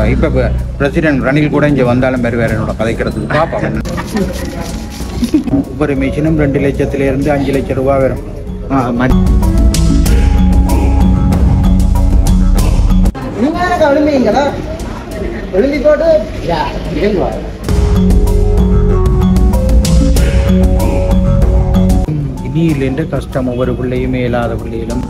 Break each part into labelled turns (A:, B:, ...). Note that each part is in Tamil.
A: இப்போ பிரசிடென்ட் ரணில் கூட இங்கே வந்தாலும் வருவார் என்னோட கதைக்கிறதுக்கு பார்ப்போம் ஒவ்வொரு மிஷினும் ரெண்டு லட்சத்திலிருந்து அஞ்சு லட்சம் ரூபா வரும்
B: ஆ, ம-
C: விழுந்தீங்களா விழுந்தி போட்டு
A: இனியிலேருந்து கஷ்டம் ஒவ்வொரு பிள்ளையுமே இல்லாத பிள்ளைகளும்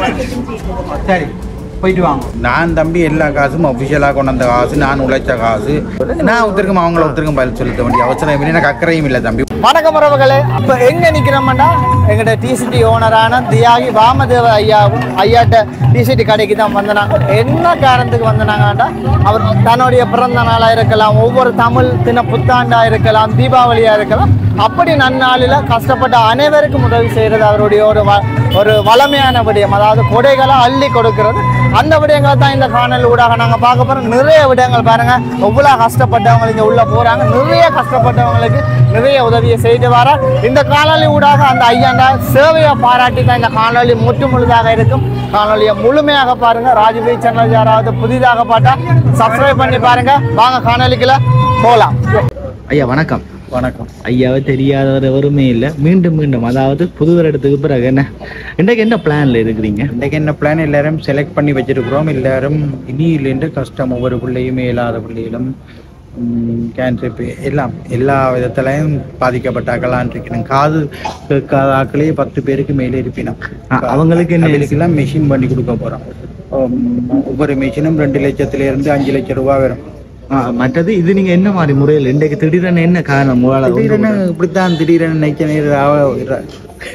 A: சரி போயிட்டு வாங்க நான் தம்பி எல்லா காசும் அஃபிஷியலாக கொண்டு வந்த காசு நான் உழைச்ச காசு நான் ஒருத்தருக்கும் அவங்கள ஒருத்தருக்கும் பதில் செலுத்த வேண்டிய அவசரம் இல்லை எனக்கு அக்கறையும் இல்லை தம்பி
C: வணக்கம் உறவுகளே இப்போ எங்க நிக்கிறோம்னா எங்கட டிசிடி ஓனரான தியாகி வாமதேவ ஐயா ஐயாட்ட டிசிடி கடைக்கு தான் வந்தனாங்க என்ன காரணத்துக்கு வந்தனாங்கடா அவர் தன்னுடைய பிறந்த நாளா இருக்கலாம் ஒவ்வொரு தமிழ் தின புத்தாண்டா இருக்கலாம் தீபாவளியா இருக்கலாம் அப்படி நன்னாளில் கஷ்டப்பட்ட அனைவருக்கும் உதவி செய்யறது அவருடைய ஒரு வ- ஒரு வளமையான விடயம் அதாவது கொடைகளை அள்ளி கொடுக்கிறது அந்த விடயங்களை தான் இந்த காணொலி ஊடாக நாங்கள் பார்க்க போறோம் நிறைய விடயங்கள் பாருங்க எவ்வளோ கஷ்டப்பட்டவங்க இங்கே உள்ள போறாங்க நிறைய கஷ்டப்பட்டவங்களுக்கு நிறைய உதவியை செய்து வர இந்த காணொலி ஊடாக அந்த ஐயாண்டா சேவையை பாராட்டி தான் இந்த காணொலி முற்று முழுதாக இருக்கும் காணொலியை முழுமையாக பாருங்க ராஜபை சேனல் யாராவது புதிதாக பார்த்தா சப்ஸ்கிரைப் பண்ணி பாருங்க வாங்க காணொலிக்குள்ள போகலாம்
B: ஐயா வணக்கம்
A: வணக்கம்
B: ஐயாவை தெரியாதவர் எவருமே இல்லை மீண்டும் மீண்டும் அதாவது புது வருடத்துக்கு பிறகு என்ன இன்றைக்கு என்ன பிளான்ல இருக்கிறீங்க
A: இன்றைக்கு என்ன பிளான் எல்லாரும் செலக்ட் பண்ணி வச்சிருக்கிறோம் எல்லாரும் இனியிலேருந்து கஷ்டம் ஒவ்வொரு பிள்ளையுமே இல்லாத பிள்ளைகளும் கேன்சர் எல்லாம் எல்லா விதத்திலையும் பாதிக்கப்பட்டாக்களான் இருக்கணும் காது கேட்காத ஆக்களே பத்து பேருக்கு மேலே இருப்பினோம்
B: ஆ, அவங்களுக்கு என்ன
A: அவங்களுக்கெல்லாம் மெஷின் பண்ணி கொடுக்க போகிறோம் ஒவ்வொரு மெஷினும் ரெண்டு லட்சத்திலிருந்து அஞ்சு லட்சம் ரூபா வரும்
B: ஆ, மற்றது இது நீங்க என்ன மாதிரி முறையில் இன்றைக்கு திடீரென என்ன காரணம் உங்களால ஒன்று
A: திடீரென இப்படித்தான் திடீரென நினைச்ச நேரம்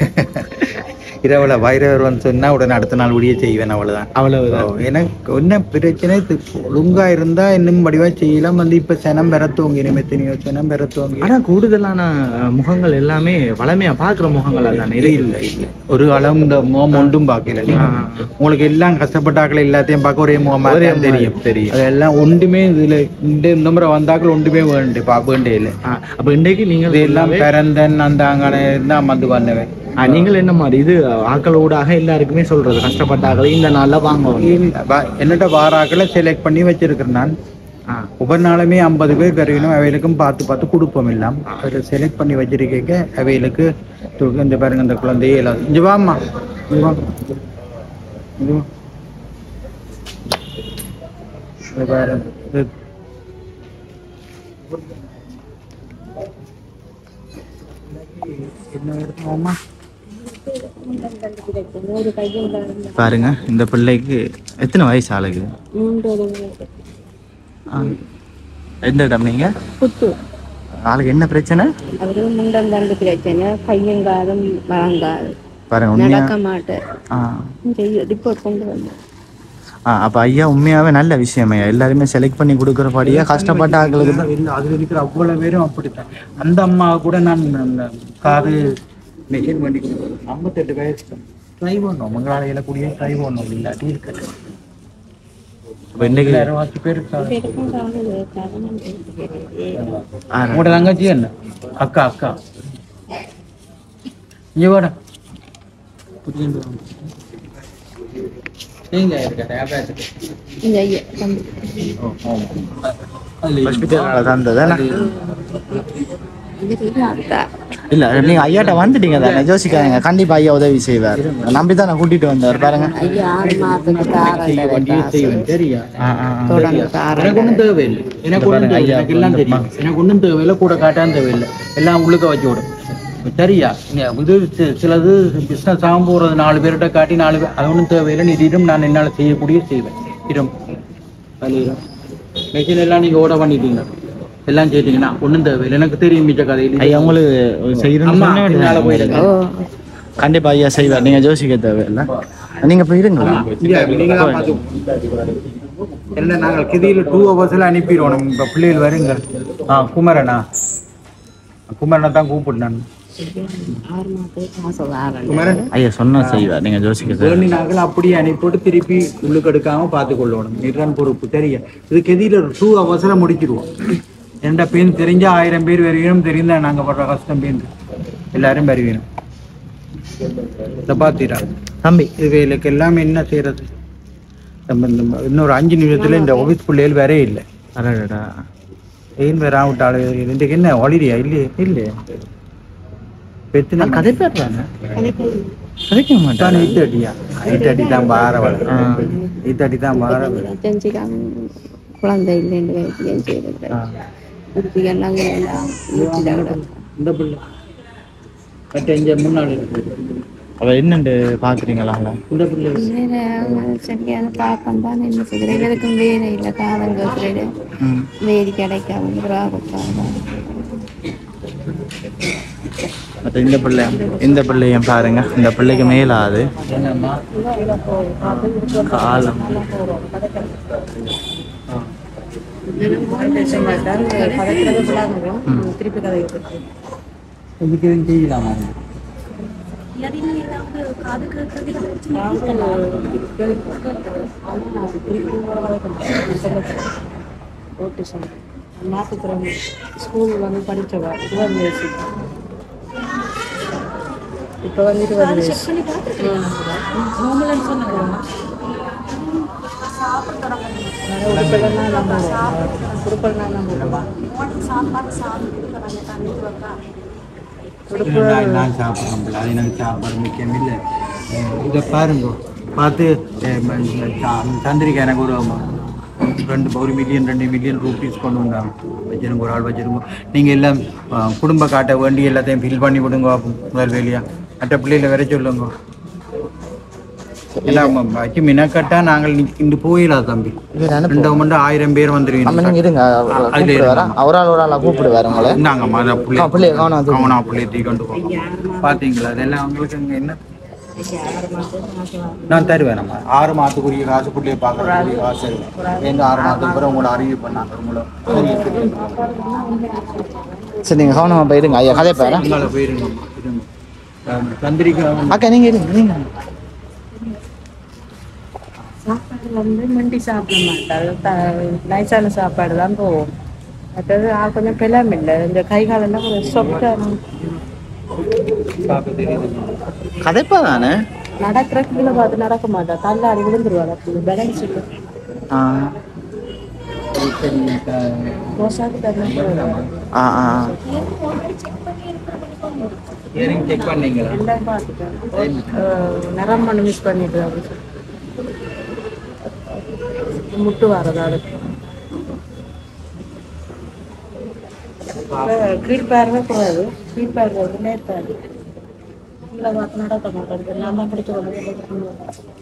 A: இரவுல வைரவர் வந்து சொன்னா உடனே அடுத்த நாள் விடிய செய்வேன் அவ்வளவுதான்
B: அவ்வளவுதான்
A: ஓ, எனக்கு என்ன பிரச்சனை இது ஒழுங்கா இருந்தா இன்னும் வடிவா செய்யலாம் வந்து இப்ப சனம் பெற தூங்கி எத்தனையோ சனம் பெற தூங்கி
B: ஆனா கூடுதலான அஹ், முகங்கள் எல்லாமே வளமையா பாக்குற முகங்கள் தானே
A: இது இல்ல இல்ல ஒரு காலம் இந்த முகம் ஒன்றும் பார்க்கல நீங்க. உங்களுக்கு எல்லாம் கஷ்டப்பட்டாக்கள் எல்லாத்தையும் பார்க்க ஒரே முகமா
B: ஒரே
A: தான் தெரியும்
B: முகம் தெரியும்.
A: அதெல்லாம் ஒன்றுமே இதுல இந்த இந்த முறை வந்தாக்கள் ஒன்றுமே வேண்டு பா வேண்டே இல்லை
B: ஆ, அப்ப இன்றைக்கு நீங்கள்
A: இதெல்லாம் பிறந்தன் அந்த அங்கே தான் வந்து வந்தவன்
B: ஆ, நீங்கள் என்ன மாதிரி இது ஆக்களோடாக எல்லாருக்குமே சொல்றது கஷ்டப்பட்டாக்களை இந்த நாள்ல வாங்குவாங்க
A: இல்ல, வா- என்னட்ட வாராக்களை செலக்ட் பண்ணி வச்சிருக்கிறேன் நான்
B: ஆ,
A: ஒவ்வொரு நாளுமே ஐம்பது பேர் கருவினும் அவைகளுக்கும் பார்த்து பார்த்து கொடுப்போம் எல்லாம் அதில் செலக்ட் பண்ணி வச்சிருக்க அவைகளுக்கு து- இந்த பாருங்க இந்த குழந்தையே இல்லாது இங்க வாம்மா இங்க வா இங்க வா. இங்க பாரு. இது என்ன எடுத்துவோம்மா
B: பாருங்க இந்த பிள்ளைக்கு எத்தனை வயசு ஆளுக்கு ஆ, எந்த இடம் நீங்க
D: புத்து
B: ஆளுக்கு என்ன பிரச்சனை
D: அவரு முண்டம் தண்டு பிரச்சனை கையங்காலும் வழங்காது
B: பாருங்க உண்மையா
D: நடக்க மாட்டேன்
B: ஆ
D: ரிப்போர்ட் கொண்டு வந்தேன்
B: ஆ அப்ப ஐயா உண்மையாவே நல்ல விஷயம் ஐயா எல்லாருமே செலக்ட் பண்ணி கொடுக்குறபடியா கஷ்டப்பட்ட ஆட்களுக்கு தான்
A: இல்ல அதுல இருக்கிற அவ்வளவு பேரும் அப்படித்தான் அந்த அம்மா கூட நான் அந்த காது மெஷின் பண்ணி கொடுக்குறேன் ஐம்பத்தெட்டு வயசு ட்ரை பண்ணோம் மங்களால எழக்கூடிய ட்ரை பண்ணோம் இல்லாட்டி இருக்கட்டு
B: அப்ப இன்னைக்கு
A: இருபத்தி பேர் இருக்காங்க
D: பெருக்கும் காவல் காரணம் தெரிகிறது.
B: ஆ,
A: உங்களோட தங்கச்சி என்ன அக்கா அக்கா இங்க வாடா புரியுது எங்க இருக்க டேப்லெட்
D: இந்த ஐயா தம்பி.
B: ஹாஸ்பிட்டல்ல தந்ததானே
D: இவரு அத்தா.
B: இல்ல நீங்க ஐயாட்ட வந்துட்டீங்க தானே யோசிக்காதீங்க கண்டிப்பா ஐயா உதவி செய்வார் நம்பி தான் கூட்டிட்டு வந்தார் பாருங்க
D: ஐயா ஆறு மாசத்துக்கு தாரண்டரை
A: வண்டியை
D: காசு.
A: செய்வேன் சரியா
B: ஆ, ஆ, ஆ.
D: தொடர்ந்து தாரண்டரை.
A: எனக்கு ஒன்றும் தேவையில்லை எனக்கு ஒன்றும் தேவை எனக்கு எல்லாம் தெரியும் எனக்கு ஒன்றும் தேவையில்லை கூட காட்டான் தேவையில்லை எல்லாம் உள்ளுக்க வச்சு விடும் சரியா இங்க இது சி- சிலது பிஸ்னஸ் ஆகும் போகிறது நாலு பேர்கிட்ட காட்டி நாலு பேர் அது ஒன்றும் தேவையில்லை நீ இரும் நான் என்னால் செய்யக்கூடிய செய்வேன் இரும் மெஷின் எல்லாம் நீங்கள் ஓட பண்ணிட்டீங்க எல்லாம் செய்தீங்கன்னா ஒன்றும் தேவையில்லை எனக்கு தெரியும் மிச்ச கதையில்
B: ஐயா உங்களுக்கு செய்யணும்னு
A: அம்மா
B: சொன்னா
A: பின்னால போயிடுங்க
D: ஓ
B: கண்டிப்பா ஐயா செய்வார் நீங்க யோசிக்க தேவையில்ல நீங்க போயிருங்களா
A: நீங்க தான் பார்த்து என்ன நாங்கள் கிதியில் டூ ஹவர்ஸில் அனுப்பிடுவோம் இப்போ பிள்ளைகள் வருங்க ஆ குமரனா குமரனை தான் கூப்பிட்டு
D: ஆறு மாசத்துக்கு காசு தாரண்டரை.
A: குமரன்
B: ஐயா சொன்னா செய்வார் நீங்க யோசிக்க தேவை
A: வேண்டி நாங்கள் அப்படியே அனுப்பிட்டு திருப்பி உள்ளுக்கு எடுக்காம பார்த்து கொள்ளணும் இதுதான் பொறுப்பு தெரிய இது கெதியில் டூ ஹவர்ஸில் முடிச்சிடுவோம் எந்த பேர் தெரிஞ்ச ஆயிரம் பேர் வருவீனும் தெரிந்தா நாங்கள் படுற கஷ்டம் பேருந்து எல்லாரும் வருவீனும் இதை பார்த்தீரா
B: தம்பி
A: இவைகளுக்கு எல்லாமே என்ன செய்யறது நம்ம இந்த இன்னொரு அஞ்சு நிமிஷத்துல இந்த ஆஃபீஸ் பிள்ளைகள் வேறே இல்லை
B: அடடா
A: ஏன் வேற விட்டாள் இன்றைக்கு என்ன ஹாலிடேயா இல்லையே
B: இல்லையே
A: பெத்து
B: கதை பேர் தானே கதைக்க
A: தான்
B: மாட்டான்
A: எயிட் தேர்ட்டியா எயிட் தேர்ட்டி தான் பாரவள்
B: ஆ.
A: எயிட் தேர்ட்டி தான் பாரவள்
D: செஞ்சுக்காம குழந்தை இல்லைன்னு வைத்தியம் செய்யறது உறுதிகள் நாங்கள் எல்லாம் வீட்டில் கிடக்கும்
A: இந்த பிள்ளை மற்ற இங்க முன்னாடி இருக்கு
B: அவ என்னண்டு பாக்குறீங்களா
A: இந்த பிள்ளை
D: வேற சரியான தாக்கம் தான் என்ன செய்யறது எங்களுக்கும் வேலை இல்லை காலம் கேட்கறது வேடி கிடைக்காம ராகுக்காக
B: மற்ற இந்த பிள்ளை இந்த பிள்ளையும் பாருங்க இந்த பிள்ளைக்கு மேலாது
A: என்னம்மா
B: காலம்
D: திருப்பி கதை
A: இதுக்கு எதுவும் செய்யலாமா
D: மாற்றுத்திறன் ஸ்கூல் வந்து படித்தவா இருபது வயசு இப்போ வந்து இருபது வயசு உடுப்பெல்லாம் நம்ம உடுப்பெல்லாம் நம்ம
A: நான் நான் சாப்பிட்றேன் அது எனக்கு சாப்பாடு முக்கியம் இல்லை இதை பாருங்க பார்த்து அஹ், ம- இந்த சா- சந்திரிக்கா எனக்கு ஒரு ம- ரெண்டு ஒரு மில்லியன் ரெண்டு மில்லியன் ரூபீஸ் கொண்டு வந்தாங்க வச்சிருங்க ஒரு ஆள் வச்சிருங்க நீங்கள் எல்லாம் அஹ், குடும்ப காட்ட வேண்டி எல்லாத்தையும் ஃபில் பண்ணி விடுங்க முதல் வேலையா மற்ற பிள்ளைகளை வர சொல்லுங்க ஏன்னா ம- வச்சு மினக்கட்டா நாங்கள் இன்று போயிடலாம் தம்பி ரெண்டு மணி ஆயிரம் பேர்
B: நம்ம
A: வந்துருவீங்க
B: நீங்க இருங்க கூப்பிடு வரேன் ஒரு ஆள் ஒரு ஆளா கூப்பிடு வர உங்களை
A: நாங்க மத
B: ஆ, பிள்ளைய கவனம் அது.
A: கவனா புள்ளைய தூக்கி கொண்டு போவோம் பாத்தீங்களா அதெல்லாம் உங்களுக்கு இங்க என்ன நான் தருவேன் நம்ம ஆறு மாதத்துக்குரிய காசு புள்ளைய பார்க்கறதுக்குரிய காசு தருவேன். எங்க ஆறு மாதத்துக்கு பிறகு உங்களை அறிவு பண்ணாங்க உங்களை
B: சரி நீங்க கவனமா போயிருங்க ஐயா கதை பேர
A: உங்களை போயிருங்கம்மா இருங்க அஹ் சந்திரிகா
B: அக்கா நீங்க இருங்க நீங்க
D: சாப்பாடு வந்து மிண்டி சாப்பிட மாட்டாள் த- நைஸான சாப்பாடு தான் போவோம் மற்றது ஆ கொஞ்சம் பிளம் இல்லை இந்த கை காலெல்லாம் ஒரு சொப்டான
A: பார்க்க தெரியுது
B: கதைப்பா தானே
D: நடக்கிற கீழே பார்த்து நடக்க மாட்டா தள்ளாடி விழுந்துருவாள் அப்படி பேலன்ஸ் இல்லை
B: ஆ
D: ரோசாக்கு தரணும்
B: ஆ ஆ
A: இயரிங் செக் பண்ணீங்களா
D: எல்லாம் பார்த்துட்டேன் அஹ் நிறம் பண்ணி மிஸ் பண்ணிட்டு அப்படி சொல்லி முட்டு வரதா அதுக்கு கீழ்பார்வை கூடாது கீழ்பார்வை வந்து நேர்த்தாது கீழே பார்த்து நடக்க மாட்டேங்குது நான் தான் பிடிச்ச கொண்டு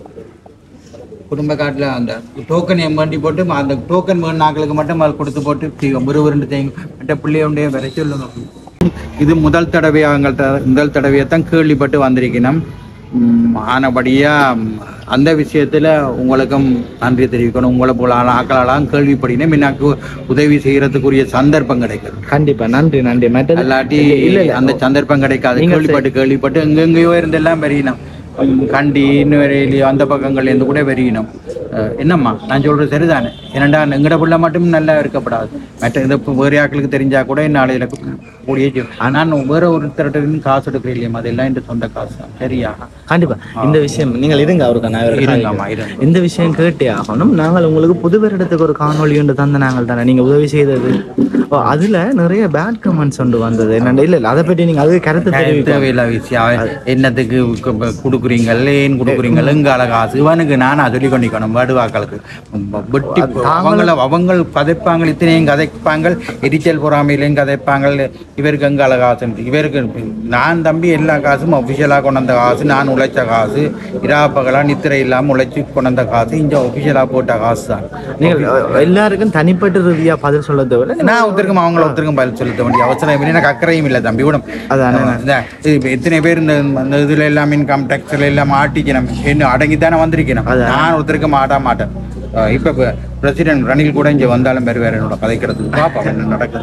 A: குடும்ப காட்டுல அந்த டோக்கன் எம்மாண்டி போட்டு ம- அந்த டோக்கன் வேணும் நாங்களுக்கு மட்டும் அது கொடுத்து போட்டு தீ- விறுவிறுண்டு தேங்க மற்ற பிள்ளையோடைய வர சொல்லுங்க இது முதல் தடவையா எங்கள்கிட்ட முதல் தடவையா தான் கேள்விப்பட்டு வந்திருக்கணும் ம், ஆனபடியா ம், அந்த விஷயத்துல உங்களுக்கும் நன்றி தெரிவிக்கணும் உங்களை போல ஆள- ஆக்களாலாம் கேள்விப்படினேன் எனக்கு உதவி செய்யறதுக்குரிய சந்தர்ப்பம் கிடைக்குது
B: கண்டிப்பா நன்றி நன்றி மற்றது
A: அல்லாட்டி
B: இல்ல இல்ல
A: அந்த சந்தர்ப்பம் கிடைக்காது
B: நீங்க
A: கேள்விப்பட்டு கேள்விப்பட்டு எங்கெங்கயோ இருந்தெல்லாம் வெறியினம் கண்டி இன்னும் வரையிலையோ அந்த பக்கங்கள் இருந்து கூட வெறியினம் அஹ் என்னம்மா நான் சொல்றது சரிதானே ஏனண்டா எங்கட பிள்ளை மட்டும் நல்லா இருக்கப்படாது மற்ற இந்த இப்ப வேற ஆட்களுக்கு தெரிஞ்சா கூட நாளையில கூடிய நான் வேற ஒருத்தர்கிட்ட இருந்து காசு எடுக்கிறேன் இல்லையா அதெல்லாம் என் சொந்த காசு தான். சரியா
B: கண்டிப்பா இந்த விஷயம் நீங்கள் இருங்க அவருக்கு நான் இவருக்கு
A: இருங்கம்மா,
B: காய்க்கிறேன்.
A: இருங்க.
B: இந்த விஷயம் கேட்டே ஆகணும் நாங்கள் உங்களுக்கு புது வருடத்துக்கு ஒரு காணொளி ஒன்று தந்த நாங்கள் தானே நீங்க உதவி செய்தது ஓ, அதுல நிறைய பேட் கமெண்ட்ஸ் ஒன்று வந்தது என்னண்டு இல்ல இல்ல அதை பற்றி நீங்க அது கருத்து தெரிவிக்க
A: தேவையில்ல விஷயம் என்னத்துக்கு கு- கொடுக்குறீங்க ஏன் கொடுக்குறீங்க எங்கால காசு இவனுக்கு நானா சொல்லி கொண்டிக்கணும் வடுவாக்களுக்கு வெட்டி அவங்கள அவங்க கதைப்பாங்க இத்தனையும் கதைப்பாங்க எரிச்சல் பொறாமையிலையும் கதைப்பாங்க இவருக்கு எங்கால காசு இவருக்கு நான் தம்பி எல்லா காசும் ஒஃபிஷியலாக கொண்டு வந்த காசு நான் உழைச்ச காசு இராப்பகலா நித்திரை இல்லாமல் உழைச்சி கொண்டு வந்த காசு இங்க ஒஃபிஷியலாக போட்ட காசு தான்
B: நீங்கள் அஹ், எல்லாருக்கும் தனிப்பட்ட ரீதியா பதில் சொல்ல தேவை
A: நான் ஒருத்தருக்கும் அவங்கள ஒருத்தருக்கும் பதில் செலுத்த வேண்டிய அவசரம் இல்லை எனக்கு அக்கறையும் இல்லை தம்பி விடும்
B: அதானே.
A: இந்த இப்ப எத்தனை பேர் இந்த இந்த இதுல எல்லாம் இன்கம் டேக்ஸ்ல எல்லாம் மாட்டிக்கணும் என்ன அடங்கி தானே வந்திருக்கணும்
B: அதான்.
A: நான் ஒருத்தருக்கு மாட்ட மாட்டேன் அஹ் இப்ப பிரசிடென்ட் ரணில் கூட இங்க வந்தாலும் வருவார் என்னோட கதைக்கிறதுக்கு பாப்பா என்ன நடக்குது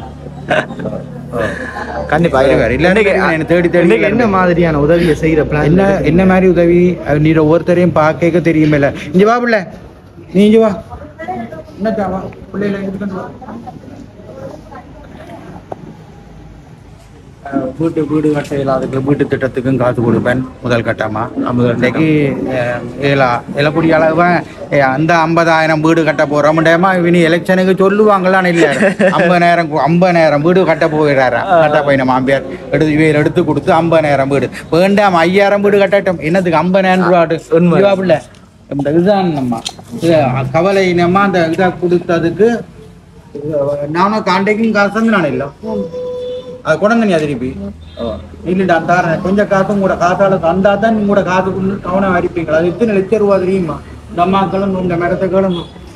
B: கண்டிப்பா
A: வருவார். இல்லாட்டி என்னை தேடி தேடி
B: இன்னைக்கு என்ன மாதிரியான உதவியை செய்யற பிளான்
A: என்ன என்ன மாதிரி உதவி அது நீ ஒவ்வொருத்தரையும் பார்க்க தெரியுமில்ல இங்க வா பிள்ளை நீ இங்க வா என்னக்கா வா பிள்ளைகளை எடுத்துட்டு வா அஹ், வீட்டு வீடு கட்ட இல்லாததுக்கு வீட்டு திட்டத்துக்கும் காசு கொடுப்பேன் முதல் கட்டமா இன்றைக்கு அஹ், ஏலா இலக்குடி அளவு அந்த ஐம்பதாயிரம் வீடு கட்ட போறோம்டேமா இனி எலெக்ஷனுக்கு சொல்லுவாங்களான்னு இல்லை ஐம்பதாயிரம் ஐம்பதாயிரம் வீடு கட்ட போகிறாரா கட்ட போயிடும் அம்பியார் எடுத்து இவர் எடுத்து கொடுத்து ஐம்பதாயிரம் வீடு வேண்டாம் ஐயாயிரம் வீடு கட்டட்டும் என்னத்துக்கு ஐம்பதாயிரம் ரூபாட்டு
B: உண்மை.
A: ரூபாப்புல இந்த இதுதான் நம்ம இது கவலை நம்ம அந்த இதை கொடுத்ததுக்கு நானும் காண்டைக்கும் காசு வந்து நான் இல்லை அது கொண்டந்தனியா திருப்பி இல்லடா தாரேன் கொஞ்சம் காசும் கூட காசால தந்தா தான் நீங்க கூட காசு கொண்டு கவனம் அடிப்பீங்களா அது எத்தனை லட்சம் ரூபா தெரியுமா இந்த அம்மாக்களும் இந்த மரத்துக்களும்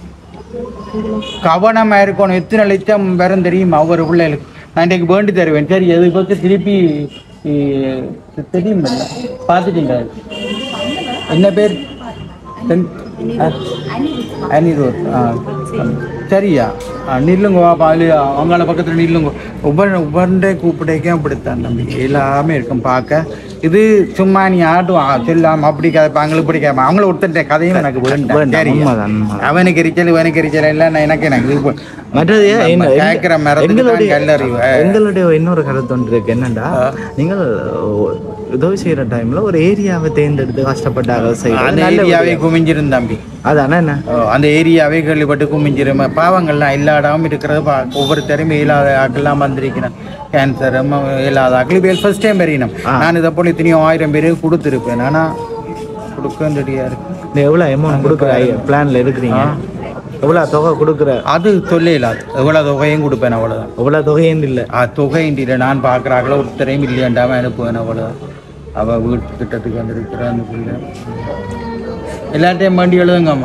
A: கவனமா இருக்கணும் எத்தனை லட்சம் வரும் தெரியுமா ஒவ்வொரு பிள்ளைகளுக்கு நான் இன்றைக்கு வேண்டி தருவேன் சரி எது பற்றி திருப்பி இ, தெரியும் பார்த்துட்டீங்க என்ன பேர் தென்- ஆ? அனிருத் ஆ சரியா ஆ, நில்லுங்க வாப்பா அது அவங்கள பக்கத்தில் நில்லுங்க ஒவ்வொரு ஒவ்வொன்றே கூப்பிட்டேக்கே அப்படித்தான் தம்பி எல்லாமே இருக்கும் பார்க்க இது சும்மா நீ ஆட்டும் சொல்லாம அப்படி கதைப்பாங்களும் இப்படி கேட்பாங்க அவங்கள ஒருத்தன் கதையும் எனக்கு வேண்டாம்
B: வேண்டாம்,
A: சரி
B: உண்மைதான், உண்மைதான்.
A: அவனுக்கு எரிச்சல் இவனுக்கு எரிச்சல் எல்லாம் நான் எனக்கு எனக்கு இது போ-
B: மற்றது
A: நம்ம
B: என்ன- எங்க-
A: கேட்கிற மரத்துக்கு தான்
B: எங்களுடைய
A: கல்லறிவு.
B: எங்களுடைய இன்னொரு கருத்து ஒன்று இருக்கு என்னண்டா நீங்கள் உதவி செய்யற டைம்ல ஒரு ஏரியாவை தேர்ந்தெடுத்து கஷ்டப்பட்டாக
A: அந்த
B: செய்யறது நல்ல
A: ஏரியாவே குமிஞ்சிரும் தம்பி
B: அதானே என்ன
A: ஓ, அந்த ஏரியாவே கேள்விப்பட்டு குமிஞ்சிரும் பாவங்கள்லாம் எல்லா இடமும் இருக்கிறது பா ஒவ்வொருத்தரும் இயலாத ஆக்கெல்லாம் வந்திருக்கிறேன் கேன்சர் இயலாத ஆக்கள் இப்போ ஃபர்ஸ்ட் டைம் பெரியணும் நான் இதை போல இத்தனையோ ஆயிரம் பேருக்கு கொடுத்துருப்பேன் ஆனால் கொடுக்க ரெடியாக இருக்கு
B: நீ எவ்வளவு அமௌண்ட் கொடுக்குற பிளான்ல இருக்கிறீங்க எவ்வளவு தொகை கொடுக்குற
A: அது சொல்லலாது எவ்வளோ தொகையும் கொடுப்பேன் அவ்வளோதான்
B: எவ்வளவு தொகையும் இல்லை
A: ஆ தொகை இல்லை நான் பார்க்குறாங்களோ ஒருத்தரையும் இல்லையாண்டாம அனுப்புவேன் அவ்வளோ அவள் வீட்டு திட்டத்துக்கு வந்திருக்கிற அந்த பிள்ளை எல்லாத்தையும் வண்டி எழுதுங்கம்மா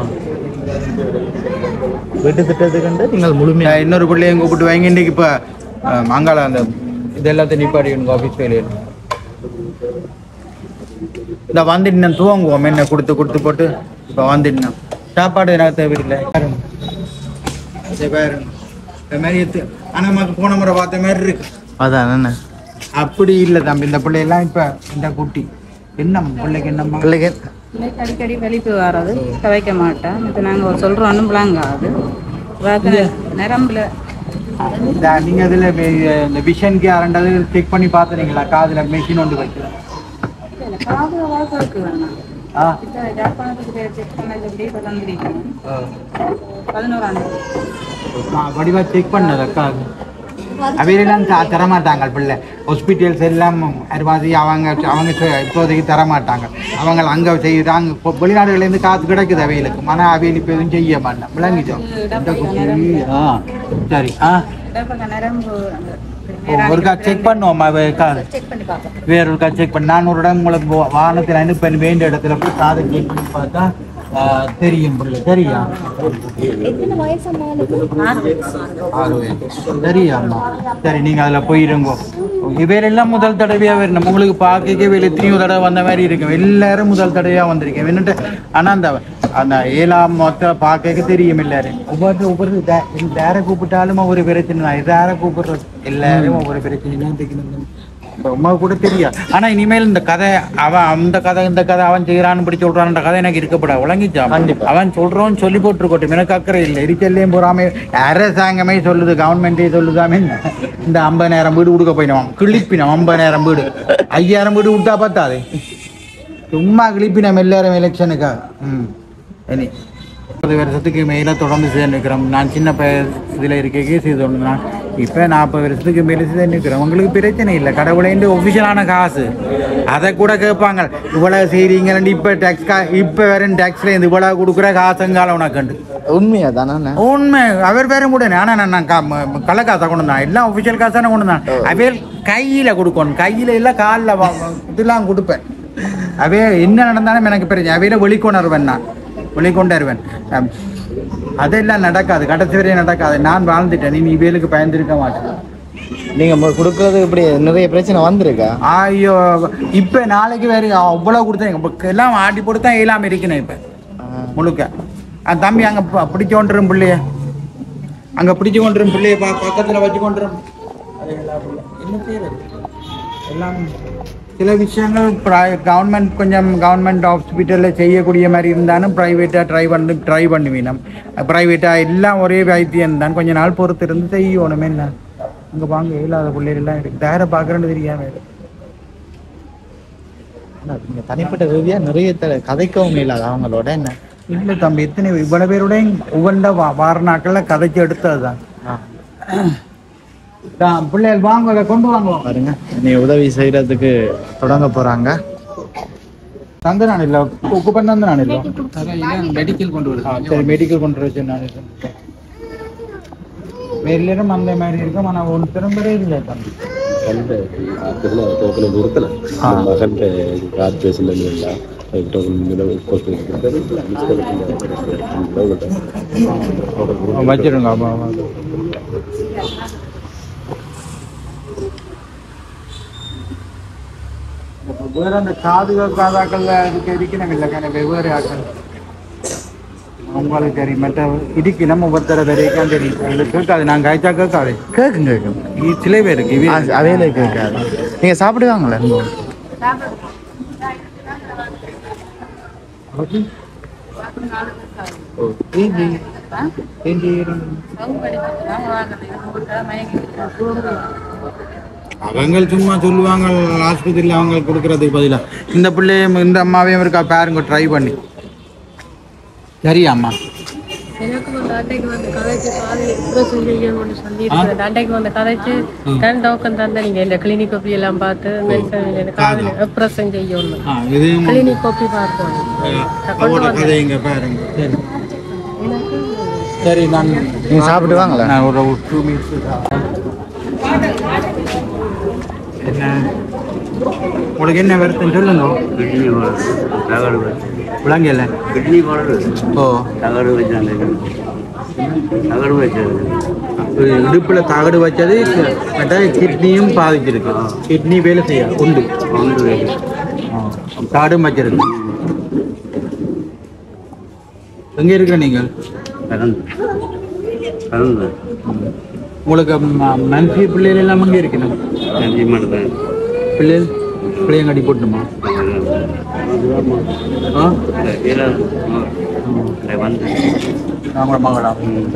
B: வீட்டு திட்டத்துக்கு நீங்கள் முழுமையா
A: நான் இன்னொரு பிள்ளையும் கூப்பிட்டு வாங்கி இன்னைக்கு இப்போ மங்கள அந்த இது எல்லாத்தையும் நிப்பாடி எனக்கு ஆஃபீஸ் வேலையில் இந்த வந்துட்டு நான் தூங்குவோம் என்ன கொடுத்து கொடுத்து போட்டு இப்போ வந்துட்டு நான் சாப்பாடு எனக்கு தேவையில்லை பாருங்க. சரி பாருங்க இந்த மாதிரி எத்து- ஆனா நமக்கு போன முறை பார்த்த மாதிரி இருக்கு
B: அதான் என்ன
A: அப்படி இல்லை தம்பி இந்த பிள்ளையெல்லாம் இப்போ இந்த குட்டி என்ன பிள்ளைக்கு என்னம்மா
B: பிள்ளைங்க
D: பிள்ளைக்கு அடிக்கடி வெளிப்பு வராது துவைக்க மாட்டேன் இப்போ நாங்கள் சொல்கிறோம் பிளாங்காது நரம்புல
A: இந்த நீங்க இதுல வே- இந்த விஷன் கேரண்டது செக் பண்ணி பார்த்துறீங்களா காதுல மெஷின் ஒன்று வைக்கலாம்
D: காது வாக்கு இருக்கு வேணாம்
A: ஆ
D: இப்போ ஜாப்பானத்துக்கு செக் பண்ணது எப்படி இப்போ தந்திருக்கேன் பதினோராம் தேதி
A: ஆ, வடிவா செக் பண்ணது அக்கா அவையெல்லாம் த- தரமாட்டாங்க பிள்ளை ஹாஸ்பிட்டல்ஸ் எல்லாம் அருவாசி அவங்க அவங்க சொ- இப்போதைக்கு தரமாட்டாங்க அவங்க அங்கே செய்கிறாங்க இப்போ வெளிநாடுகள்லேருந்து காசு கிடைக்குது அவைகளுக்கு ஆனால் அவையில் இப்போ எதுவும் செய்ய மாட்டேன் விளங்கிச்சோம் இந்த குட்டி, ஆ சரி ஆ
D: இப்போ நரம்பு அந்த
A: ஒருக்கா செக் பண்ணுவோம் காது
D: செக் பண்ணி பார்ப்போம்
A: வேற ஒருக்கா செக் பண்ணி நான் ஒரு இடம் உங்களுக்கு வா- வாகனத்தில் அனுப்பி வேண்டிய இடத்துல போய் காதை செக் பண்ணி பார்த்தா ஆ, தெரியும் பிள்ளை சரியா ஆறு வயசு சரியா அம்மா சரி நீங்க அதுல போயிருங்க இவையெல்லாம் முதல் தடவையா வரணும் உங்களுக்கு பார்க்க வேலை எத்தனையோ தடவை வந்த மாதிரி இருக்கும் எல்லாரும் முதல் தடவையா வந்திருக்கேன் என்னட்டு ஆனா அந்த அந்த ஏழாம் மொத்த பார்க்க தெரியும் எல்லாரும் ஒவ்வொரு ஒவ்வொரு வே- வேற கூப்பிட்டாலும் ஒவ்வொரு பிரச்சனை தான் இது வேற கூப்பிடுறது எல்லாரும் ஒவ்வொரு பிரச்சனையும் தெரியும் இப்ப உமா கூட தெரியாது ஆனா இனிமேல் இந்த கதை அவன் அந்த கதை இந்த கதை அவன் செய்யறான்னு இப்படி சொல்றான்ற கதை எனக்கு இருக்கப்படா விளங்கிச்சான்
B: கண்டிப்பா.
A: அவன் சொல்றோன்னு சொல்லி போட்டுருக்கட்டும் எனக்கு அக்கறை இல்லை எரிச்சல்லையும் போறாம அரசாங்கமே சொல்லுது கவர்மெண்டே சொல்லுதாமே இந்த ஐம்பதாயிரம் வீடு கொடுக்க போயினோம் கிழிப்பினோம் ஐம்பதாயிரம் வீடு ஐயாயிரம் வீடு விட்டா பார்த்தாதே சும்மா கிழிப்பினோம் எல்லாரும் எலெக்ஷனுக்கா ம் இனி முப்பது வருஷத்துக்கு மேலே தொடர்ந்து செய்து நிற்கிறோம் நான் சின்ன ப இதில் இருக்கே செய்து நான் இப்போ நாற்பது வருஷத்துக்கு மேலே செய்து நிற்கிறோம் உங்களுக்கு பிரச்சனை இல்லை கடவுளேண்டு ஒஃபிஷியலான காசு அதை கூட கேட்பாங்க இவ்வளவு செய்கிறீங்களே இப்போ டேக்ஸ் கா இப்போ வரும் டேக்ஸில் இந்த இவ்வளவு கொடுக்குற காசுங்கால உனக்குண்டு
B: உண்மையா தானே
A: உண்மை அவர் பேரும் கூட ஆனால் நான் நான் கா- ம- கள்ள காசை கொண்டு வந்தேன் எல்லாம் ஒஃபிஷியல் காசான கொண்டு வந்தேன் அவையல் கையில் கொடுக்கணும் கையில் இல்லை காலில் இதெல்லாம் கொடுப்பேன் அவைய என்ன நடந்தாலும் எனக்கு பிரச்சனை அவையில வெளிக்கொணர்வேன் நான் வெளிக்கொண்டருவேன் அம், அதெல்லாம் நடக்காது கடைசி வரையும் நடக்காது நான் வாழ்ந்துட்டேன் நீ இவைகளுக்கு பயந்துருக்க மாட்டேன்
B: நீங்க மு- கொடுக்கறது இப்படி நிறைய பிரச்சனை வந்திருக்கா
A: ஐயோ இப்போ நாளைக்கு வேறு அவ்வளோ கொடுத்தேன் இப்ப எல்லாம் ஆட்டி போட்டு தான் இயலாமல் இருக்கணும் இப்போ முழுக்க அந்த தம்பி அங்கே பிடிச்சு கொண்டுரும் பிள்ளைய அங்கே பிடிச்சு கொண்டுரும் பிள்ளைய பா பக்கத்தில் வச்சு கொண்டுரும் அது எல்லா பிள்ளை. என்ன பேர் அது? எல்லாம் சில விஷயங்கள் கவர்மெண்ட் கொஞ்சம் கவர்மெண்ட் ஹாஸ்பிட்டலில் செய்யக்கூடிய மாதிரி இருந்தாலும் ப்ரைவேட்டாக ட்ரை பண்ணி ட்ரை பண்ணுவீனம் ப்ரைவேட்டாக எல்லாம் ஒரே வைத்தியம் தான் கொஞ்ச நாள் பொறுத்து இருந்து செய்யணும் என்ன இங்க வாங்க இல்லாத பிள்ளைகள் எல்லாம் இருக்கு டயரை பாக்குறேன்னு தெரியாம இருக்கு.
B: என்ன, நீங்க தனிப்பட்ட ரீதியா நிறைய த- கதைக்கவும் இல்லாத அவங்களோட என்ன
A: இல்ல தம்பி இத்தனை இவ்வளவு பேரோட ஒவ்வொன்றா வா வார நாட்கள்ல கதைச்சு எடுத்ததுதான் தான் பிள்ளைகள் வாங்க அதை கொண்டு வாங்க
B: பாருங்க நீ உதவி செய்யறதுக்கு தொடங்க போறாங்க
A: தந்த நான் இல்ல குப்பன் தந்த நான் இல்ல
E: மெடிக்கல் கொண்டு வருது
A: ஆ, சரி மெடிக்கல் கொண்டு வர வச்சு நான் வேற நேரம் அந்த மாதிரி இருக்கும் ஆனா ஒன்று திரும்பவே இல்லை தம்பி
F: ടോക്കൺ നിർത്തണം
A: ആ.
F: മകന്റെ കാർഡ് പേസില്ല ടോക്കൺ
A: வச்சிருங்க ஆமா, ஆமா. வேற அந்த காது காதாக்கள்ல இதுக்கு இருக்கணும் இல்லை kind of வெவ்வேறு ஆக்கள் உங்களுக்கு தெரியும் மற்ற இடிக்கு நம்ம ஒருத்தர வரைக்கும் தெரியும் அது கேட்காது நான் காய்ச்சா கேட்காது
B: கேக்கும் கேக்கும்
A: இது சில பேருக்கு இவே
B: ஆ, அவையில கேட்காது நீங்க சாப்பிடுவாங்களே
A: அவங்க சும்மா சொல்லுவாங்க ஆஸ்பத்திரியில் அவங்க கொடுக்கறதுக்கு பதிலா இந்த பிள்ளையும் இந்த அம்மாவையும் இருக்கா பாருங்க ட்ரை பண்ணி சரியா அம்மா
D: எனக்கு வந்து அன்றைக்கு வந்து கதைச்சு பாதி ஆப்ரேஷன் செய்யணும்னு சொல்லியிருக்கிறேன் அன்றைக்கு வந்து கதைச்சு கண் டோக்கன் தந்த நீங்க இந்த கிளினிக் கோப்பி எல்லாம் பார்த்து மென்சன் காதில் ஆப்ரேஷன் செய்யணும்
A: ஆ இதையும்
D: கிளினிக் கோப்பி பார்ப்போம்
A: அவரோட கதைங்க பாருங்க சரி சரி நான்
B: நீங்க சாப்பிடுவாங்களா
A: நான் ஒரு டூ மினிட்ஸ் என்ன உங்களுக்கு என்ன வருத்தம் சொல்லுங்க விளங்கல
E: கிட்னி போடுறது
A: ஓ
E: தகடு வச்சாங்க தகடு வச்சது
A: இடுப்புல தகடு வச்சது மற்ற கிட்னியும் பாதிச்சிருக்கு கிட்னி வேலை செய்ய உண்டு
E: ஒன்று
A: தகடும் வச்சிருக்கு எங்க இருக்க நீங்கள்
E: கலந்து கலந்து
A: உங்களுக்கு ம- மனசு பிள்ளைகள் எல்லாம் அங்கே இருக்கணும்
E: நன்றி மட்டும்
A: பிள்ளைகள் பிள்ளைங்க கட்டி போட்டுமா ஆ
E: வந்து
A: நாங்கள மகளா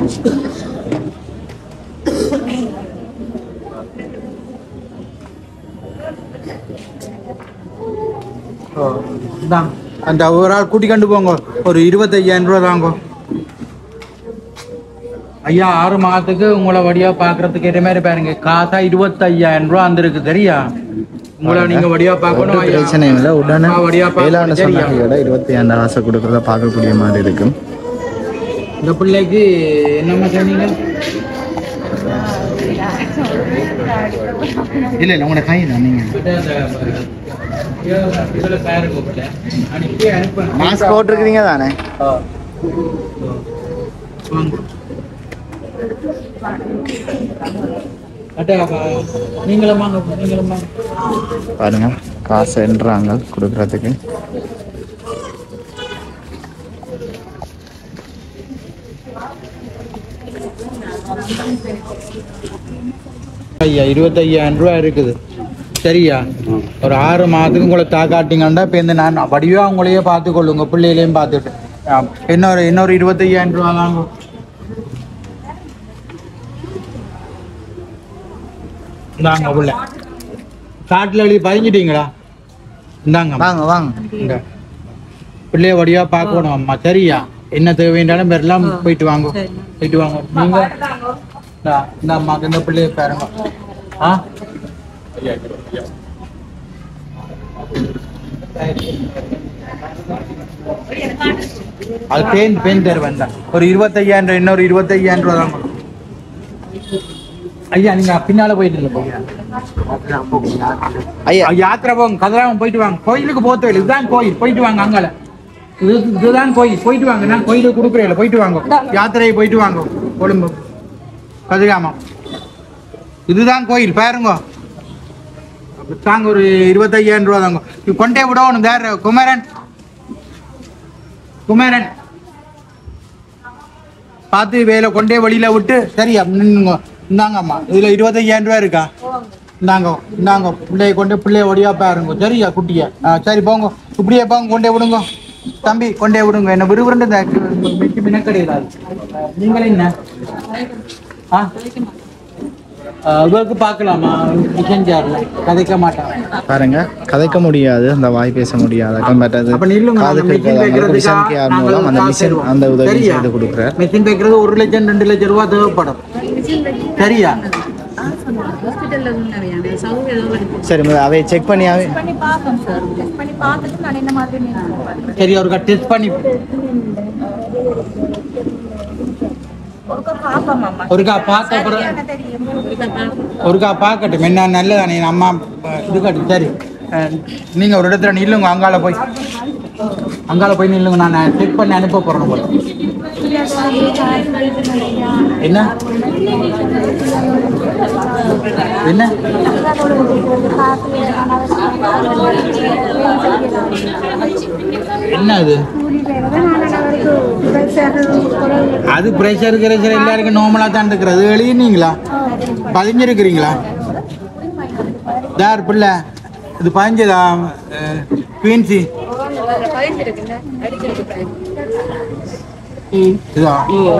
A: ஓ, இந்தாங்க. அந்த ஒரு ஆள் கூட்டி கண்டு போங்க ஒரு இருபத்தையாயிரம் ரூபா தாங்க ஐயா ஆறு மாதத்துக்கு உங்களை வடியா பாக்குறதுக்கு ஏற்ற மாதிரி பாருங்க காசா இருபத்தையாயிரம் ரூபா வந்திருக்கு தெரியா உங்களை நீங்க வடியா பார்க்கணும்
B: ஒரு
A: ஐயா.
B: பிரச்சனையும் இல்லை உடனே
A: ஆ, வடியா
B: வேளாண்
A: பார்க்கணும் சரியா
B: சொன்னதையோட இருபத்தி ஐந்து ஆசை கொடுக்கறத பார்க்கக்கூடிய மாதிரி இருக்கும்
A: இந்த பிள்ளைக்கு என்னம்மா சொன்னீங்க இல்ல இல்ல உங்களோட கை தான் நீங்க
B: மாஸ்க் போட்டிருக்கிறீங்க தானே
A: நீங்களும் வாங்க நீங்களும் வாங்க
B: பாருங்க காசு என்றாங்க கொடுக்கறதுக்கு
A: ஐயா இருபத்தையாயிரம் ரூபா இருக்குது சரியா ஒரு ஆறு மாதத்துக்கு உங்களை தாக்காட்டிங்கன்னா இப்போ இந்த நான் வடிவா உங்களையே பார்த்து கொள்ளுங்க பிள்ளைகளையும் பார்த்துட்டு ஆ, இன்னொரு இன்னொரு இருபத்தையாயிரம் ரூபா வாங்க இந்தாங்க உள்ள காட்டில் எழுதி பதிஞ்சிட்டீங்களா இந்தாங்க
B: வாங்க வாங்க
A: இந்த பிள்ளைய வடிவா பார்க்கணும் அம்மா சரியா என்ன தேவைன்றாலும் எல்லாம் போயிட்டு வாங்க போயிட்டு வாங்க நீங்க இந்தா, இந்த அம்மாக்கு இந்த பிள்ளைய பாருங்க ஆ அது பெயின் பெயின் தருவேன் தான் ஒரு இருபத்தையாயிரம் ரூபாய் இன்னொரு இருபத்தையாயிரம் ரூபா தான் கொடுக்கும். ஐயா நீங்க பின்னால போயிட்டு இல்லை
B: ஐயா
A: யாத்திரை போங்க கதிராமம் போயிட்டு வாங்க கோயிலுக்கு போத்த இதுதான் கோயில் போயிட்டு வாங்க அங்கால இது இதுதான் கோயில் போயிட்டு வாங்க நான் கோயிலுக்கு கொடுக்குறேன் போயிட்டு வாங்க யாத்திரையை போயிட்டு வாங்க கொழும்பு கதிராமம் இதுதான் கோயில் பாருங்க தாங்க ஒரு இருபத்தையாயிரம் ரூபா தாங்க இது கொண்டே விடணும் வேற குமரன் குமரன் பார்த்து வேலை கொண்டே வெளியில விட்டு சரியா நின்னுங்க இந்தாங்கம்மா இதுல இருபத்தையாயிரம் ரூபாய் இருக்கா இந்தாங்க இந்தாங்க பிள்ளைய கொண்டு பிள்ளைய ஒடியா பாருங்க சரியா குட்டிய ஆ, சரி போங்க இப்படியே போங்க கொண்டே விடுங்க தம்பி கொண்டே விடுங்க என்ன விறுவிறுண்டு இந்த மினக்கடையில் நீங்களே என்ன ஆ இவருக்கு பார்க்கலாமா கிச்சன் சேர்ல கதைக்க மாட்டான்
B: பாருங்க கதைக்க முடியாது அந்த வாய் பேச முடியாது கம்பேட்டது
A: அப்ப நில்லுங்க,
B: காது
A: அந்த machine
B: கேட்காதவங்களுக்கு
A: வைக்கிறதுக்கா
B: மிஷன் கேர் மூலம் அந்த
A: நாங்கள்
B: மிஷின்
A: காசு
B: அந்த உதவி
A: சரியா?
B: செய்து கொடுக்குறார்
A: மெஷின் வைக்கிறது ஒரு லட்சம் ரெண்டு லட்சம் ரூபா தேவைப்படும் சரியா
G: ஹாஸ்பிட்டல்ல உண்மையான சௌகரியம் இருக்கு
B: சரி முதல்ல அவை செக் பண்ணி அவை
G: பண்ணி பார்ப்போம் சார் டெஸ்ட் பண்ணி பார்த்துட்டு நான் என்ன மாதிரி நீங்க
A: சரி அவருக்கு டெஸ்ட் பண்ணி
G: ஒருக்கா பார்ப்போம் அம்மா
A: ஒருக்கா பார்த்த அப்புறம்
G: என்ன தெரியும்
A: ஒருக்கா பார்க்கட்டும் என்ன நல்லதானே அம்மா அஹ், இது கட்டும் சரி அஹ், நீங்க ஒரு இடத்துல நில்லுங்க அங்கால போய் அங்கால போய் நில்லுங்க நான் செக் பண்ணி அனுப்ப போறேன் போல என்ன என்ன என்ன அது அது ப்ரெஷர் கிரெஷர் எல்லாருக்கும் நார்மலாக தான் இருக்கிறது எழுதினீங்களா பதிஞ்சிருக்கிறீங்களா தார் பிள்ளை இது பதிஞ்சதா குயின்சி இதா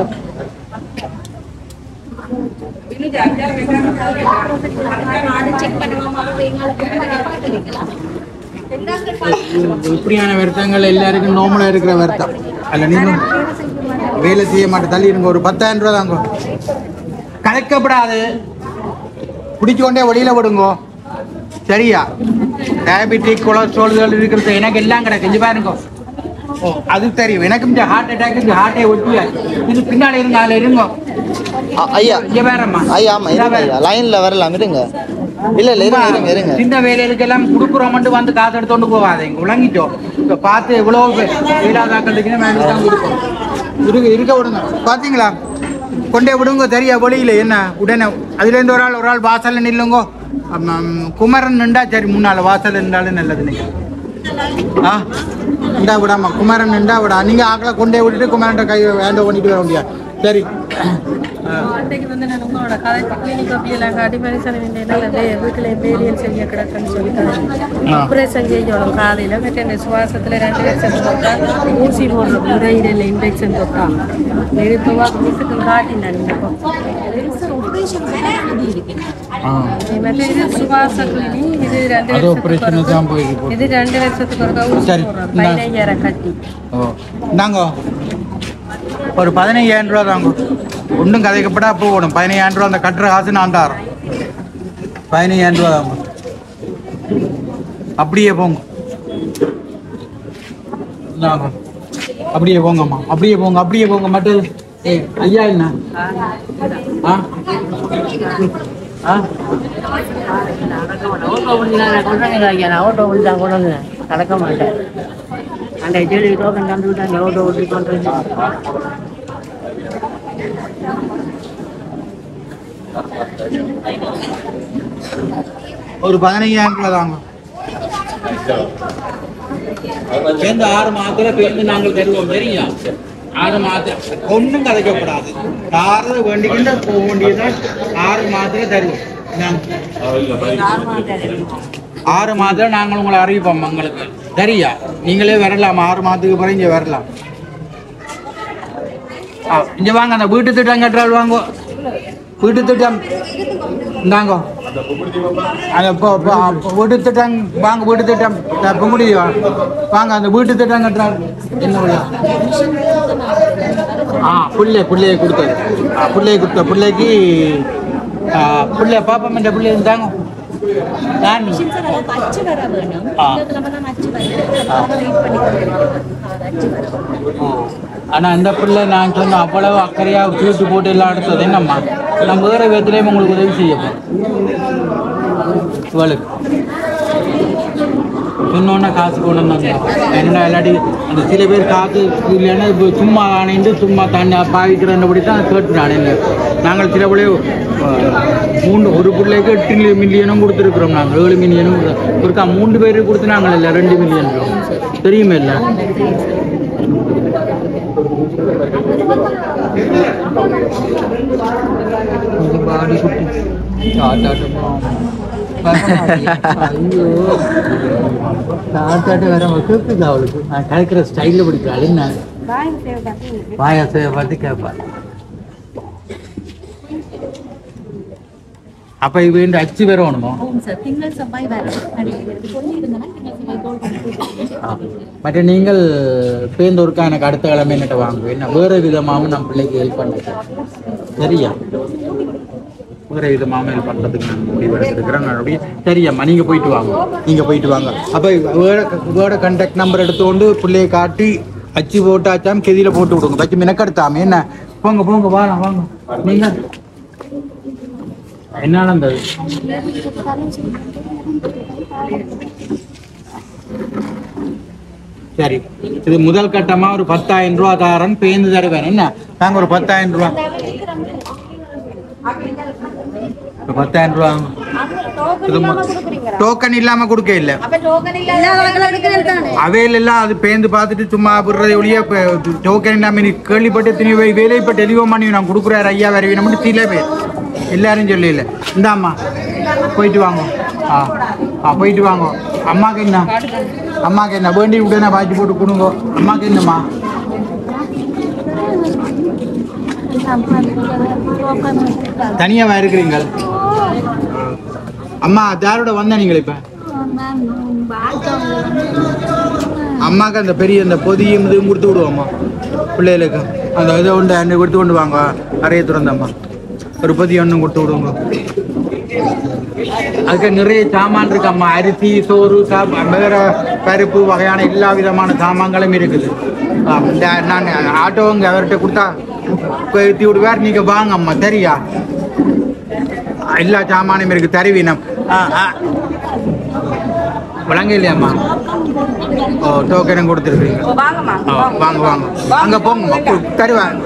A: இப்படியான வருத்தங்கள் எல்லாருக்கும் நார்மலாக இருக்கிற வருத்தம் அல்ல நீங்களும் வேலை செய்ய மாட்டேன் தள்ளி இருங்க ஒரு பத்தாயிரம் ரூபா தாங்க கலைக்கப்படாது பிடிச்சு கொண்டே வெளியில விடுங்கோ சரியா டயபெட்டிக் கொலஸ்ட்ரால் இருக்கிறது எனக்கு எல்லாம் கிடக்கு இங்க பாருங்க ஓ அது தெரியும் எனக்கும் இந்த ஹார்ட் அட்டாக் இந்த ஹார்ட்டை ஒட்டியா இது பின்னாடி இருங்க அதுல இருங்க
B: ஐயா
A: இங்க பாரும்மா
B: ஐயா ஆமா இருங்க ஐயா லைன்ல வரலாம் இருங்க இல்ல இல்ல இருங்க இருங்க இருங்க
A: சின்ன வேலைகளுக்கு எல்லாம் குடுக்குறோம்ட்டு வந்து காசு எடுத்தோண்டு போகாதீங்க விளங்கிட்டோம் இப்ப பார்த்து எவ்வளவு வீடாதாக்கிறதுக்கு மேடம் கொடுக்கும் இருக்க இருக்க விடுங்க பாத்தீங்களா கொண்டே விடுங்க தெரியா வெளியில என்ன உடனே அதுல இருந்து ஒரு ஆள் ஒரு ஆள் வாசல்ல நில்லுங்கோ ஆமா, ம், குமரன் நின்றா சரி முன்னால வாசல்ல நின்றாலும் நல்லது நீங்க ஆ இந்தா விடாமா குமரன் நின்றா விடா நீங்க ஆக்களை கொண்டே விட்டுட்டு குமரன் கை வேண்ட பண்ணிட்டு வர முடியாது சரி
D: அன்றைக்கு வந்து நான் உங்களோட கதை கிளினிக் அப்படியெல்லாம் காட்டி மெடிசன் வேண்டியனால வீட்டில் வேலியல் செய்ய கிடக்குன்னு சொல்லி ஆப்ரேஷன் செய்யணும் காலையில் மற்ற இந்த சுவாசத்தில் ரெண்டு லட்சம் தொட்டா ஊசி போடுற நுரையீரல் இன்ஜெக்ஷன் தொட்டா எடுத்துவா வீட்டுக்கு காட்டினேன் இந்த மற்ற இது சுவாச கிளினிக் இது ரெண்டு
A: அது
D: லட்சத்துக்கு
A: operation
D: ஒரு-
A: தான் போயிருக்கு.
D: இது ரெண்டு லட்சத்துக்கு ஒரு ஊசி
A: சரி,
D: போடுறோம்
A: இந்தா.
D: பதினைஞ்சாயிரம் கட்டி
A: ஓ இந்தாங்க ஒரு பதினையாயிரம் ரூபா தாங்க ஒன்றும் கதைக்கப்படா போகணும் பதினையாயிரம் ரூபா அந்த கட்டுற காசு நான் தரேன் பதினையாயிரம் ரூபா தாங்க அப்படியே போங்க இந்தாங்க அப்படியே போங்கம்மா அப்படியே போங்க அப்படியே போங்க மட்டும் ஏய் ஐயா என்ன ஆ ஆ
H: ஓட்டோ விட்டு கொண்டு வந்து நடக்க மாட்டேன் அந்த ஜெயிலு டோக்கன் தந்து விட்டு அந்த ஓட்டோ விட்டு கொண்டு வந்து
A: ஒரு பதினையாயிரம் ரூபா தாங்க சேர்ந்து ஆறு மாதத்துல பேருந்து நாங்கள் தருவோம் சரியா ஆறு மாதம் ஒன்றும் கதைக்கப்படாது யாரும் வேண்டிக்கிட்ட போக வேண்டியது ஆறு மாதத்துல தருவோம் நாங்க ஆறு மாதம் நாங்கள் உங்களை அறிவிப்போம் உங்களுக்கு சரியா நீங்களே வரலாம் ஆறு மாதத்துக்கு பிறகு இங்கே வரலாம் ஆ, இங்க வாங்க அந்த வீட்டு திட்டம் கட்டுறாள் வாங்க வீட்டு திட்டம் இந்தாங்க அந்த இப்போ இப்போ அப்போ வீட்டு திட்டம் வாங்க வீட்டு திட்டம் இப்போ முடியும் வாங்க அந்த வீட்டு திட்டம் கட்டுறாள் என்ன வழியா ஆ பிள்ளை பிள்ளையை கொடுத்தது ஆ பிள்ளையை கொடுத்த பிள்ளைக்கு ஆ, பிள்ளை பாப்பா இந்த பிள்ளை இருந்தாங்க நான்
G: அச்சு வர வேணும்
A: ஆ.
G: தான் அச்சு வரும் வெயிட் பண்ணி அச்சு வரும்
A: ஆனா இந்த பிள்ளை நான் சொன்ன அவ்வளவு அக்கறையா தூட்டு போட்டு எல்லாம் எடுத்தது என்னம்மா நான் வேற விதத்துலயும் உங்களுக்கு உதவி செய்யப்போம் இவளுக்கு சொன்னோன்னே காசு கொண்டு வந்தாங்க என்னடா இல்லாட்டி அந்த சில பேர் காசு இல்லைன்னா இப்போ சும்மா ஆணைந்து சும்மா தண்ணி பாவிக்கிறபடி தான் கேட்டுனான் என்ன நாங்கள் சில பிள்ளை மூணு ஒரு பிள்ளைக்கு எட்டு மில்லியனும் கொடுத்துருக்குறோம் நாங்கள் ஏழு மில்லியனும் கொடுத்தோம். ஒருக்கா மூன்று பேருக்கு கொடுத்து நாங்கள் இல்லை ரெண்டு மில்லியன் தெரியுமே இல்லை பாடி குட்டி தாத்தாட்டமா ஐயோ தாத்தாட்ட வேற கேட்குது அவளுக்கு நான் கலைக்கிற ஸ்டைலில் பிடிக்கிறாள் என்ன வாயா சேவை பார்த்து கேட்பா அப்ப இவ இந்த அச்சு வரணுமோ
G: சார் திங்கள் செவ்வாய் வேறு சொல்லியிருந்தேன்னா திங்கள் செவ்வாய் தோல் பண்ணி
A: மற்ற நீங்கள் பேந்தோருக்கா எனக்கு அடுத்த கிழமை என்னட்ட வாங்க என்ன வேற விதமாகவும் நம்ம பிள்ளைக்கு ஹெல்ப் பண்ணுறது சரியா வேற விதமாகவும் ஹெல்ப் பண்ணுறதுக்கு நான் முடிவு எடுத்துருக்கிறேன் நான் அப்படியே சரியம்மா நீங்கள் போயிட்டு வாங்க நீங்கள் போயிட்டு வாங்க அப்போ வேற வேற கான்டாக்ட் நம்பர் எடுத்துக்கொண்டு பிள்ளையை காட்டி அச்சு போட்டாச்சாம் கெதியில் போட்டு விடுங்க வச்சு மினக்கெடுத்தாமே என்ன போங்க போங்க வாங்க வாங்க நீங்கள் என்னால அந்த சரி இது முதல் கட்டமா ஒரு பத்தாயிரம் ரூபா தாரன் பேந்து தருவேன் என்ன நாங்க ஒரு பத்தாயிரம் ரூபா ஒரு பத்தாயிரம் ரூபா டோக்கன் இல்லாம கொடுக்க இல்ல அவையில எல்லாம் அது பேந்து பார்த்துட்டு சும்மா விடுறதை ஒழிய டோக்கன் இல்லாம நீ கேள்விப்பட்டு திணி வேலை இப்ப டெலிவரி பண்ணி நான் கொடுக்குறாரு ஐயா வேற வேணும் சில பேர் எல்லாரும் சொல்லல இந்தாம்மா போயிட்டு வாங்க ஆ ஆ போயிட்டு வாங்க அம்மாக்கு என்ன அம்மாக்கு என்ன வேண்டி உடனே பாய்ச்சி போட்டு கொடுங்க அம்மாக்கு என்னம்மா தனியாவா இருக்கிறீங்க அம்மா யாரோட வந்த நீங்கள் இப்ப அம்மாக்கு அந்த பெரிய அந்த பொதியும் இதுவும் கொடுத்து விடுவோம்மா பிள்ளைகளுக்கு அந்த இதை உண்டு அன்னை கொடுத்து கொண்டு வாங்க அறைய திறந்தம்மா ஒரு பொதி ஒன்றும் கொடுத்து விடுங்க அதுக்கு நிறைய சாமான் இருக்கு அம்மா அரிசி சோறு சாப் வேற பருப்பு வகையான எல்லா விதமான சாமான்களும் இருக்குது ஆ, இந்த நான் ஆட்டோங்க அவர்கிட்ட கொடுத்தா ஏற்றி விடுவார் நீங்க வாங்க அம்மா சரியா எல்லா சாமானும் இருக்கு தருவீனம் ஆ ஆ விளங்க இல்லையாம்மா ஓ டோக்கனும் கொடுத்துருக்கீங்க ஓ வாங்க வாங்க அங்க போங்கம்மா கு- தருவாங்க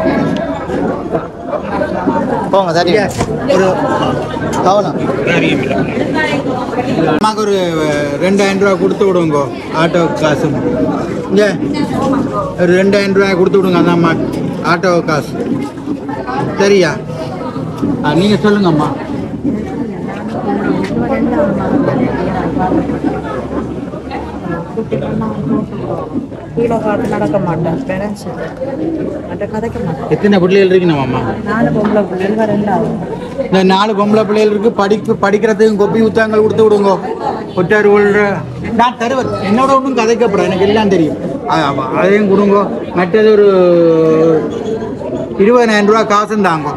C: போங்க சரி ஒரு கவனம்
A: அம்மாக்கு ஒரு ரெண்டாயிரம் ரூபா கொடுத்து விடுங்க ஆட்டோ காசு இங்கே ஒரு ரெண்டாயிரம் ரூபாய் கொடுத்து விடுங்க அந்த அம்மா ஆட்டோ காசு சரியா ஆ நீங்கள் சொல்லுங்க அம்மா
I: கீழே பார்த்து நடக்க மாட்டேன் பேரண்ட்ஸ் மற்ற கதைக்க மாட்டேன்
A: எத்தனை பிள்ளைகள் இருக்கணும் அம்மா
I: நாலு பொம்பளை பிள்ளைகள் வேறு ரெண்டாவது
A: இந்த நாலு பொம்பளை பிள்ளைகள் இருக்கு படிப்பு படிக்கிறதுக்கும் கொப்பி புத்தகங்கள் கொடுத்து விடுங்க ஒற்றார் உள்ள நான் தருவேன் என்னோட ஒன்றும் கதைக்கப்படும் எனக்கு எல்லாம் தெரியும் அ- அ- அதையும் கொடுங்க மற்றது ஒரு இருபதாயிரம் ரூபா காசும் தாங்க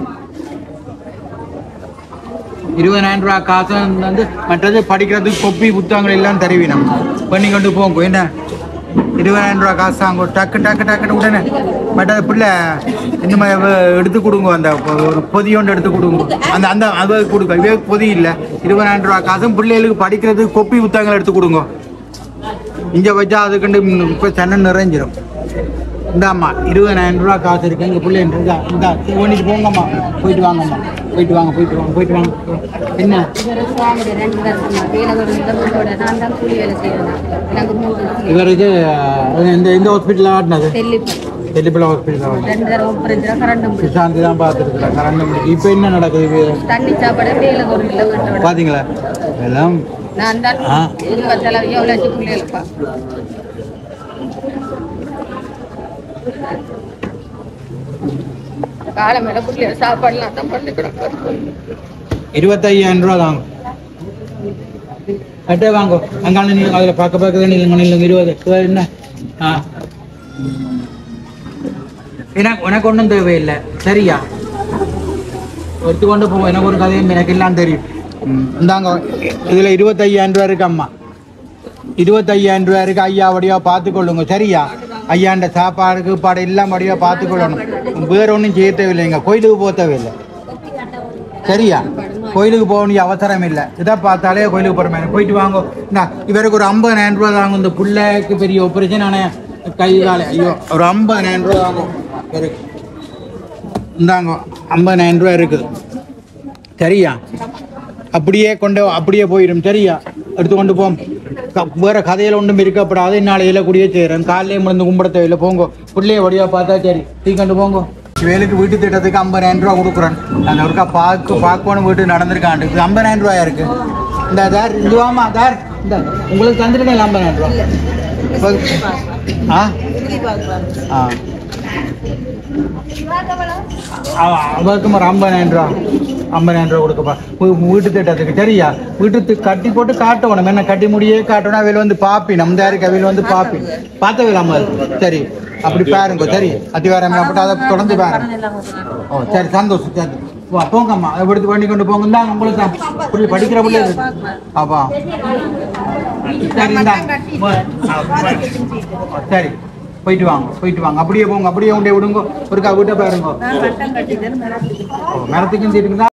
A: இருபதாயிரம் ரூபா காசு வந்து மற்றது படிக்கிறதுக்கு கொப்பி புத்தகங்கள் எல்லாம் தருவீனம் பண்ணி கொண்டு போங்க என்ன இருபதாயிரம் ரூபா காசு தாங்க டக்கு டக்கு டக்குன்னு உடனே மற்றது பிள்ளை இன்னும் எடுத்து கொடுங்க அந்த ஒரு பொதி ஒன்று எடுத்து கொடுங்க அந்த அந்த அதை கொடுங்க இவே பொதி இல்லை இருபதாயிரம் ரூபா காசும் பிள்ளைகளுக்கு படிக்கிறதுக்கு கொப்பி புத்தகங்கள் எடுத்து கொடுங்க இங்கே வச்சா அதுக்கண்டு இப்போ சென்னை நிறைஞ்சிரும் இந்தாம்மா இருபதாயிரம் ரூபா காசு இருக்கு எங்கள் பிள்ளை இருந்தா இந்தா ஓடிட்டு போங்கம்மா போயிட்டு வாங்கம்மா போயிட்டு வாங்க போயிட்டு வாங்க போயிட்டு வாங்க என்ன
G: ரெண்டு வருஷமா வேலை ஒரு இந்த வீட்டோட நான் தான் கூலி வேலை செய்யறேன் எனக்கு மூணு
A: இவர் இது இந்த இந்த ஹாஸ்பிட்டலில் ஆட்டினது
G: தெல்லிப்பேன்
A: தெல்லிப்பள ஹாஸ்பிட்டல்
G: ரெண்டு தடவை பிரச்சனை கரண்டும் போயிடுச்சு.
A: சுஷாந்தி தான் பார்த்துருக்குறேன் கரண்ட் முடிச்சு இப்போ என்ன நடக்குது இது?
G: தண்ணி சாப்பாடு வேலை ஒரு இல்லை வீட்டோட
A: பாத்தீங்களா எல்லாம்
G: நான் தான்
A: ஆ.
G: குடும்ப செலவு எவ்வளோ பிள்ளைகளுப்பா காலம் மேல பிள்ளைகள் சாப்பாடுலாம் தான் பண்ணி கிடக்கு
A: இருபத்தையாயிரம் ரூபா தாங்க அட்டே வாங்க அங்கால நீ அதில் பார்க்க பார்க்க தான் இல்லைங்க இல்லைங்க இருபது இது என்ன ஆ எனக்கு உனக்கு ஒன்றும் தேவையில்லை சரியா எடுத்துக்கொண்டு போவோம் எனக்கு ஒரு கதையும் எனக்கு எல்லாம் தெரியும் ம், இந்தாங்க இதில் இருபத்தையாயிரம் ரூபா இருக்கு அம்மா இருபத்தையாயிரம் ரூபா இருக்கு ஐயா வடிவா பார்த்துக்கொள்ளுங்க சரியா ஐயாண்ட சாப்பாடு கீப்பாடு எல்லாம் வடிவா பார்த்துக்கொள்ளணும் வேற ஒன்றும் செய்ய தேவையில்லைங்க கோயிலுக்கு போக தேவையில்லை சரியா கோயிலுக்கு போக வேண்டிய அவசரம் இல்லை இதை பார்த்தாலே கோயிலுக்கு போகிற மாதிரி போயிட்டு வாங்க இந்தா இவருக்கு ஒரு ஐம்பதாயிரம் ரூபா தாங்க இந்த பிள்ளைக்கு பெரிய ஆப்ரேஷன் ஆனால் கை கால ஐயோ ஒரு ஐம்பதாயிரம் ரூபா தாங்க இவருக்கு இந்தாங்க ஐம்பதாயிரம் ரூபா இருக்குது சரியா அப்படியே கொண்டு அப்படியே போயிடும் சரியா எடுத்து கொண்டு போம் க- வேற கதையில ஒன்றும் இருக்கப்படாது நாளையில கூடிய செய்கிறேன் காலையிலே முடிந்து கும்பிட தேவையில்லை போங்க பிள்ளைய வழியா பார்த்தா சரி தீ கொண்டு போங்க வேலுக்கு வீட்டு திட்டத்துக்கு ஐம்பதாயிரம் ரூபா கொடுக்குறேன் அந்த ஒருக்கா பார்க்க பார்க்கணும் வீட்டு நடந்திருக்காண்டு இது ஐம்பதாயிரம் ரூபாயா இருக்கு இந்த தார் இது வாமா தார் இந்த உங்களுக்கு தந்துட்டேன் ஐம்பதாயிரம் ரூபா இப்ப- ஆ ஆ அவ- அவருக்கும் ஒரு ஐம்பதாயிரம் ரூபா ஐம்பதாயிரம் ரூபா கொடுக்கப்பா வீ- வீட்டு திட்டத்துக்கு சரியா வீட்டுக்கு கட்டி போட்டு காட்டணும் என்ன கட்டி முடியே காட்டணும் அவையில் வந்து பாப்பி நம்ம யாருக்கு அவையில் வந்து பாப்பி பார்த்தவே நம்ம சரி அப்படி பாருங்க சரி அத்திவாரம் அப்படி அதை தொடர்ந்து பாருங்க ஓ சரி சந்தோஷம் சரி வா போங்கம்மா அதை எடுத்து பண்ணி கொண்டு போங்க தான் உங்களுக்கு தான் புள்ளி படிக்கிற பிள்ளை இது. அப்பா சரி இந்தா. சரி போயிட்டு வாங்க போயிட்டு வாங்க அப்படியே போங்க அப்படியே கொண்டே விடுங்க ஒருக்கா வீட்டை பாருங்க
D: நான் வட்டம் கட்டிட்டேன்
A: ஓ, மரத்துக்கும் தீட்டுக்கு